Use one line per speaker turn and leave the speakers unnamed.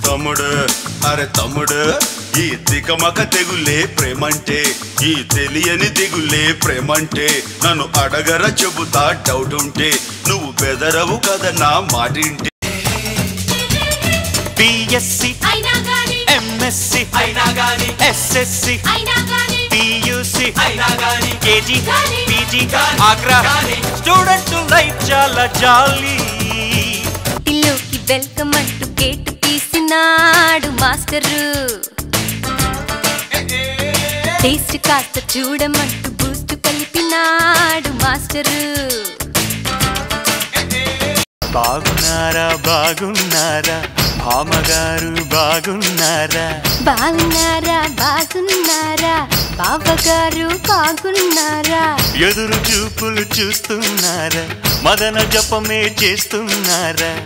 తమ్ముడు అరే తమ్ముడు ఈ తికమక తెగులే ప్రేమంటే ఈ తెలియని దిగులే ప్రేమంటే నన్ను అడగర చెబుతా డౌట్ ఉంటే నువ్వు బెదరవు కదా నా మాటింటే
బిఎస్సి
అయినా గాని
ఎంఎస్సి
అయినా గాని
ఎస్ఎస్సి
అయినా గాని
పియూసి
అయినా గాని
కేజీ
గాని,
పీజీ
గాని,
ఆగ్రా
గాని.
స్టూడెంట్ లైఫ్ చాలా జాలీ
ఇల్లుకి వెల్కమ్ అంటూ గేటు తీసినాడు మాస్టరు టేస్ట్ కాస్త చూడమంటూ బూస్ట్ కలిపినాడు మాస్టరు
బాగున్నారా బాగున్నారా భామగారు బాగున్నారా
బాగున్నారా బాగున్నారా బావగారు బాగున్నారా
ఎదురు చూపులు చూస్తున్నారా మదన జపమే చేస్తున్నారా